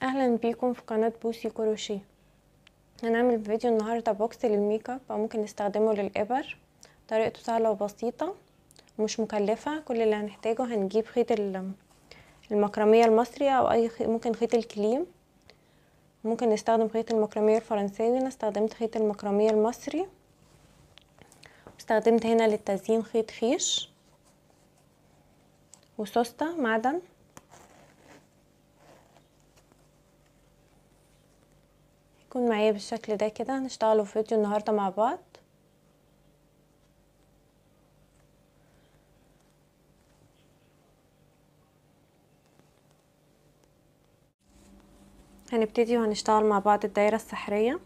اهلا بيكم في قناة بوسي كروشيه هنعمل فيديو النهاردة بوكس للميك اب او ممكن نستخدمه للابر طريقته سهلة وبسيطة ومش مكلفة كل اللي هنحتاجه هنجيب خيط ال- المكرمية المصري او اي خيط ممكن خيط الكليم ممكن نستخدم خيط المكرمية الفرنساوي انا استخدمت خيط المكرمية المصري استخدمت هنا للتزيين خيط خيش وسوستة معدن يكون معايا بالشكل ده كده هنشتغلوا في فيديو النهارده مع بعض هنبتدي وهنشتغل مع بعض الدايرة السحرية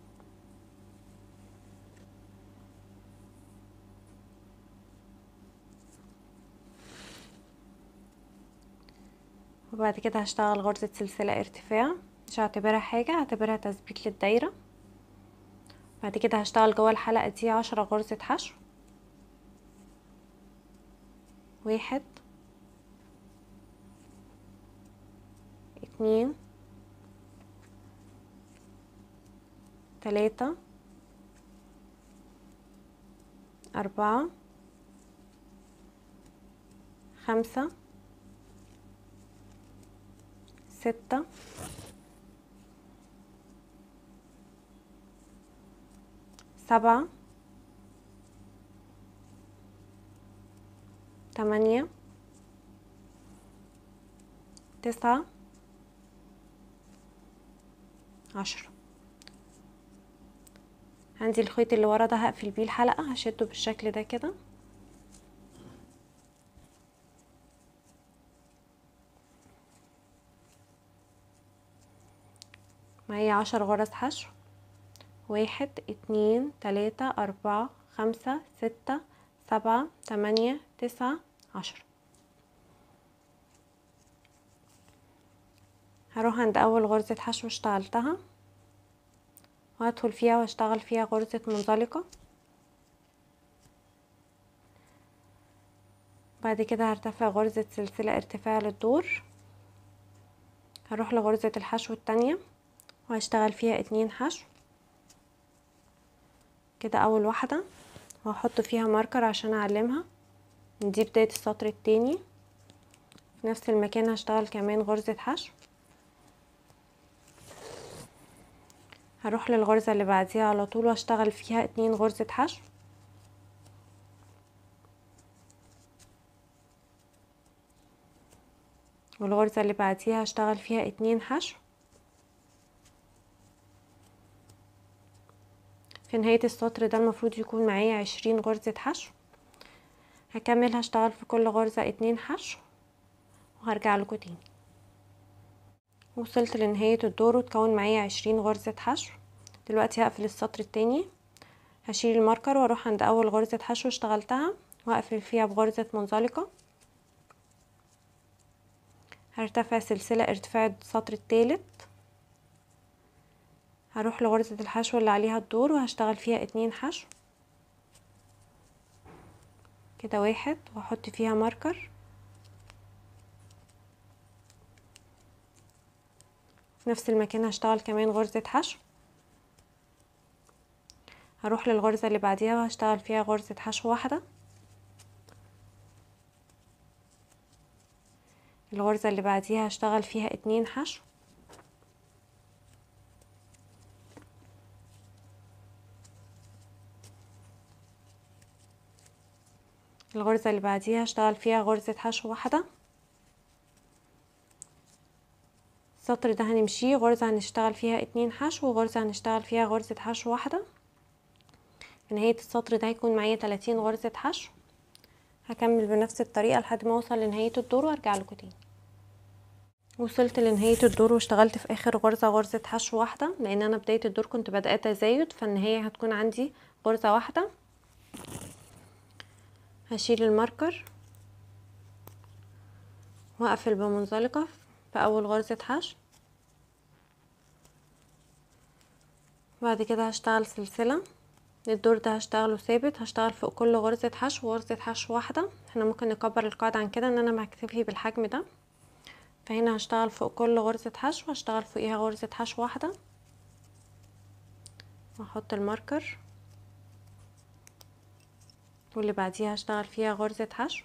وبعد كده هشتغل غرزة سلسلة ارتفاع مش هعتبرها حاجة هعتبرها تثبيت للدايرة بعد كده هشتغل جوه الحلقة دي عشرة غرزة حشو واحد اتنين تلاتة أربعة خمسة ستة سبعة تمانية تسعة عشرة عندي الخيط اللي ورا ده هقفل بيه الحلقة هشده بالشكل ده كده معايا عشر غرز حشو واحد اتنين تلاتة اربعة خمسة ستة سبعة تمانية تسعة عشرة هروح عند اول غرزة حشو اشتغلتها وهدخل فيها واشتغل فيها غرزة منزلقة بعد كده هرتفع غرزة سلسلة ارتفاع للدور هروح لغرزة الحشو التانية وهشتغل فيها اتنين حشو كده اول واحدة وهحط فيها ماركر عشان اعلمها دي بداية السطر التاني في نفس المكان هشتغل كمان غرزة حشو هروح للغرزة اللي بعديها على طول واشتغل فيها اتنين غرزة حشو والغرزة اللي بعديها هشتغل فيها اتنين حشو في نهاية السطر ده المفروض يكون معايا عشرين غرزة حشو هكمل هشتغل في كل غرزة اتنين حشو وهرجع لكم تاني وصلت لنهاية الدور وتكون معايا عشرين غرزة حشو دلوقتي هقفل السطر التاني هشيل الماركر واروح عند اول غرزة حشو اشتغلتها واقفل فيها بغرزة منزلقة هرتفع سلسلة ارتفاع السطر التالت هروح لغرزة الحشو اللي عليها الدور وهشتغل فيها اتنين حشو كده واحد واحط فيها ماركر في نفس المكان هشتغل كمان غرزة حشو هروح للغرزة اللي بعديها وهشتغل فيها غرزة حشو واحدة الغرزة اللي بعديها هشتغل فيها اتنين حشو الغرزة اللي بعديها هشتغل فيها غرزة حشو واحدة السطر ده هنمشيه غرزة هنشتغل فيها اتنين حشو وغرزة هنشتغل فيها غرزة حشو واحدة في نهاية السطر ده هيكون معايا تلاتين غرزة حشو هكمل بنفس الطريقة لحد ما اوصل لنهاية الدور وارجع لكم تاني وصلت لنهاية الدور واشتغلت في اخر غرزة غرزة حشو واحدة لان انا بداية الدور كنت بدأت تزايد فالنهاية هتكون عندي غرزة واحدة هشيل الماركر واقفل بمنزلقة في اول غرزة حشو بعد كده هشتغل سلسلة الدور ده هشتغله ثابت هشتغل فوق كل غرزة حشو غرزة حشو واحدة احنا ممكن نكبر القاعدة عن كده ان انا مكتفي بالحجم ده فهنا هشتغل فوق كل غرزة حشو هشتغل فوقيها غرزة حشو واحدة واحط الماركر واللي بعديها هشتغل فيها غرزة حشو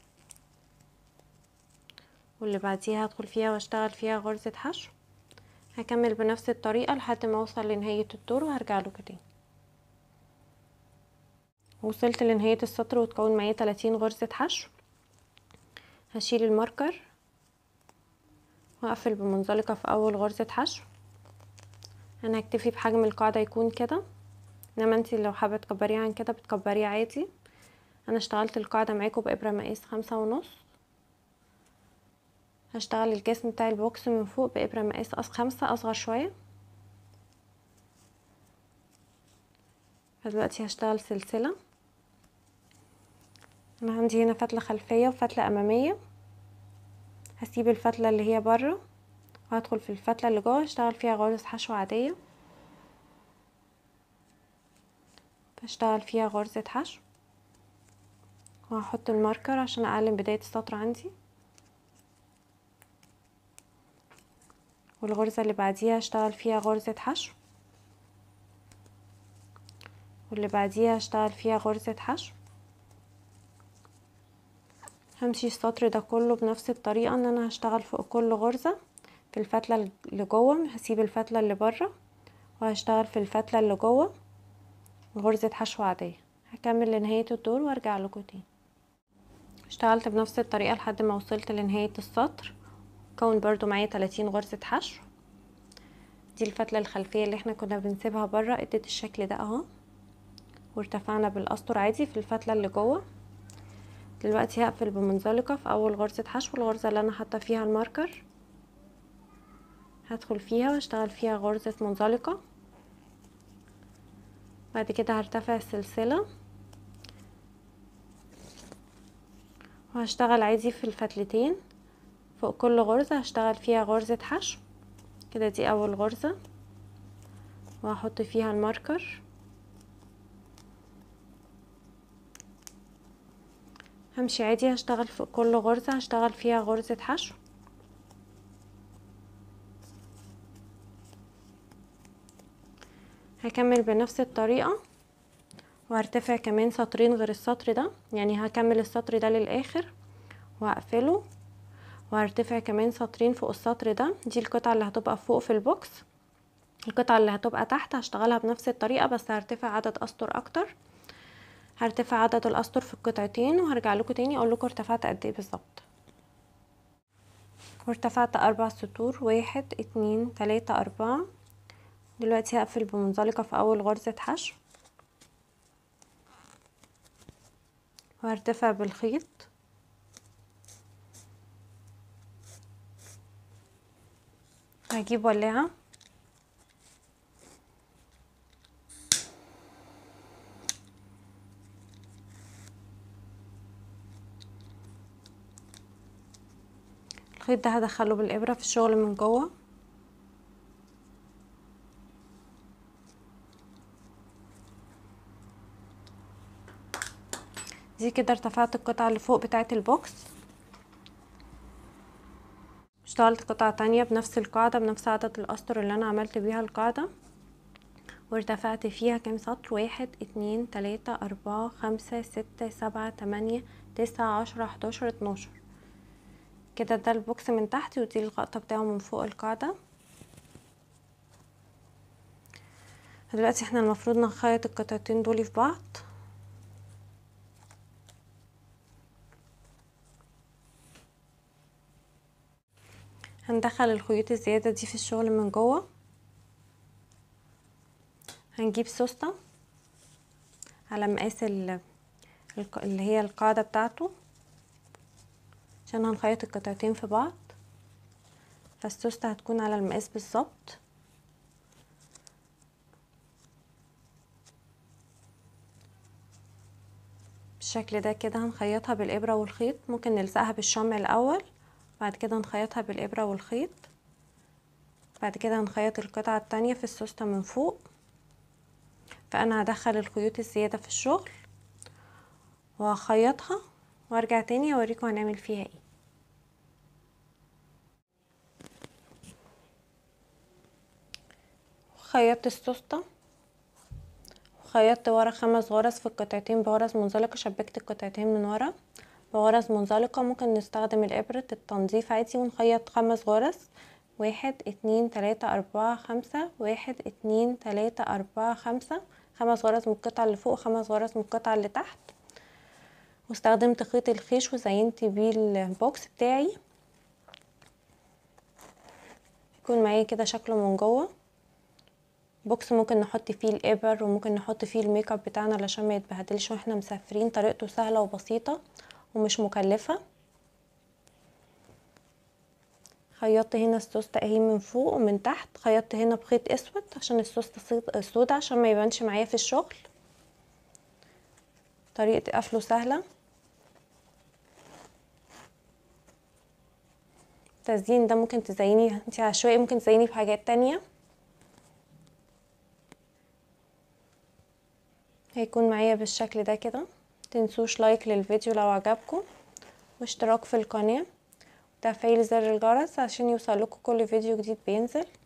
واللي بعديها هدخل فيها واشتغل فيها غرزة حشو هكمل بنفس الطريقة لحد ما اوصل لنهاية الدور وهرجع لكم تاني وصلت لنهاية السطر وتكون معايا 30 غرزة حشو هشيل الماركر واقفل بمنزلقة في اول غرزة حشو انا هكتفي بحجم القاعدة يكون كده انما انتي لو حابة تكبريه عن كده بتكبريه عادي انا اشتغلت القاعدة معاكم بابرة مقاس خمسة ونص هشتغل الجسم بتاع البوكس من فوق بابرة مقاس أص خمسة اصغر شوية فدلوقتي هشتغل سلسلة انا عندي هنا فتلة خلفية وفتلة امامية هسيب الفتلة اللي هي برا وهدخل في الفتلة اللي جوه اشتغل فيها غرز حشو عادية بشتغل فيها غرزة حشو وهحط الماركر عشان اعلم بداية السطر عندي والغرزة اللي بعديها اشتغل فيها غرزة حشو واللي بعديها اشتغل فيها غرزة حشو همشي السطر ده كله بنفس الطريقة ان انا هشتغل فوق كل غرزة في الفتلة اللي جوه هسيب الفتلة اللي برا وهشتغل في الفتلة اللي جوه غرزة حشو عادية هكمل لنهاية الدور وارجع لكم تاني اشتغلت بنفس الطريقة لحد ما وصلت لنهاية السطر كون برضو معايا 30 غرزة حشو دي الفتلة الخلفية اللي احنا كنا بنسيبها برا ادت الشكل ده اهو وارتفعنا بالاسطر عادي في الفتلة اللي جوه دلوقتي هقفل بمنزلقة في اول غرزة حشو الغرزة اللي انا حاطة فيها الماركر هدخل فيها واشتغل فيها غرزة منزلقة بعد كده هرتفع السلسلة وهشتغل عادي في الفتلتين فوق كل غرزة هشتغل فيها غرزة حشو كده دي اول غرزة وهحط فيها الماركر همشي عادي هشتغل فوق كل غرزة هشتغل فيها غرزة حشو هكمل بنفس الطريقة وهرتفع كمان سطرين غير السطر ده يعني هكمل السطر ده للاخر وهقفله وهرتفع كمان سطرين فوق السطر ده دي القطعة اللي هتبقى فوق في البوكس القطعة اللي هتبقى تحت هشتغلها بنفس الطريقة بس هرتفع عدد اسطر اكتر هرتفع عدد الاسطر في القطعتين وهرجع لكم تاني اقول لكم ارتفعت قد ايه بالظبط وارتفعت اربع سطور واحد اتنين تلاتة اربعة دلوقتي هقفل بمنزلقة في اول غرزة حشو وهرتفع بالخيط هجيب ولاعة الخيط ده هدخله بالإبرة في الشغل من جوه دي كده ارتفعت القطعة اللي فوق بتاعة البوكس اشتغلت قطعة تانية بنفس القاعدة بنفس عدد الأسطر اللي أنا عملت بيها القاعدة وارتفعت فيها كام سطر واحد اتنين تلاتة أربعة خمسة ستة سبعة تمانية تسعة عشرة حداشر اتناشر كده ده البوكس من تحت ودي الغطا بتاعه من فوق القاعدة دلوقتي احنا المفروض نخيط القطعتين دول في بعض هندخل الخيوط الزيادة دي في الشغل من جوه هنجيب سوستة على مقاس اللي هي القاعدة بتاعته عشان هنخيط القطعتين في بعض فالسوستة هتكون على المقاس بالظبط بالشكل ده كده هنخيطها بالإبرة والخيط ممكن نلزقها بالشمع الأول بعد كده نخيطها بالإبرة والخيط بعد كده هنخيط القطعة التانية في السوستة من فوق فأنا هدخل الخيوط الزيادة في الشغل وهخيطها وارجع تاني اوريكم هنعمل فيها ايه خيطت السوسته خيطت ورا خمس غرز في القطعتين بغرز منزلقة شبكت القطعتين من ورا بغرز منزلقة ممكن نستخدم الإبرة التنظيف عادي ونخيط خمس غرز واحد اتنين تلاتة أربعة خمسة واحد اتنين تلاتة أربعة خمسة خمس غرز من القطعة اللي فوق خمس غرز من القطعة اللي تحت واستخدمت خيط الخيش وزينت بيه البوكس بتاعي يكون معايا كده شكله من جوه بوكس ممكن نحط فيه الابر وممكن نحط فيه الميك اب بتاعنا علشان ما يتبهدلش واحنا مسافرين طريقته سهله وبسيطه ومش مكلفه خيطت هنا السوسته اهي من فوق ومن تحت خيطت هنا بخيط اسود عشان السوسته سودا عشان ما يبانش معايا في الشغل طريقه قفله سهله التزيين ده ممكن تزيني انت عشوائي ممكن تزيني بحاجات تانية هيكون معايا بالشكل ده كده متنسوش لايك للفيديو لو عجبكم واشتراك في القناة وتفعيل زر الجرس عشان يوصلكوا كل فيديو جديد بينزل